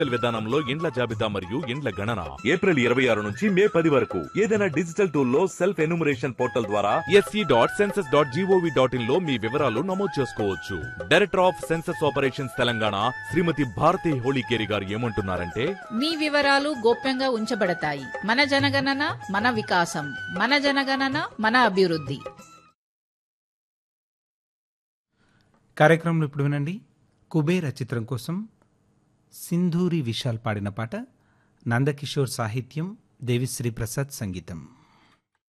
విధానంలో ఇండ్ల జాబితా మరియు ఇండ్ల గణన ఏప్రిల్ ఇరవై ఆరు నుంచి మే పది వరకు ఏదైనా డిజిటల్ టూల్ లో సెల్ఫ్ ఎన్యూమరేషన్ పోర్టల్ ద్వారా SE dot census dot GOV dot in లో మీ వివరాలు నమోదు చేసుకోవచ్చు director of census operations Telangana Srimathi Bharathi Holikeri గారు ఏమంటున్నారంటే మీ వివరాలు గోప్యంగా ఉంచబడతాయి మన జనగణన మన వికాసం మన జనగణన మన అభివృద్ధి కార్యక్రమంలో ఇప్పుడు వినండి కుబేర చిత్రం కోసం సింధూరి విశాల్ పాడిన పాట నందకిషోర్ సాహిత్యం దేవిశ్రీ ప్రసాద్ సంగీతం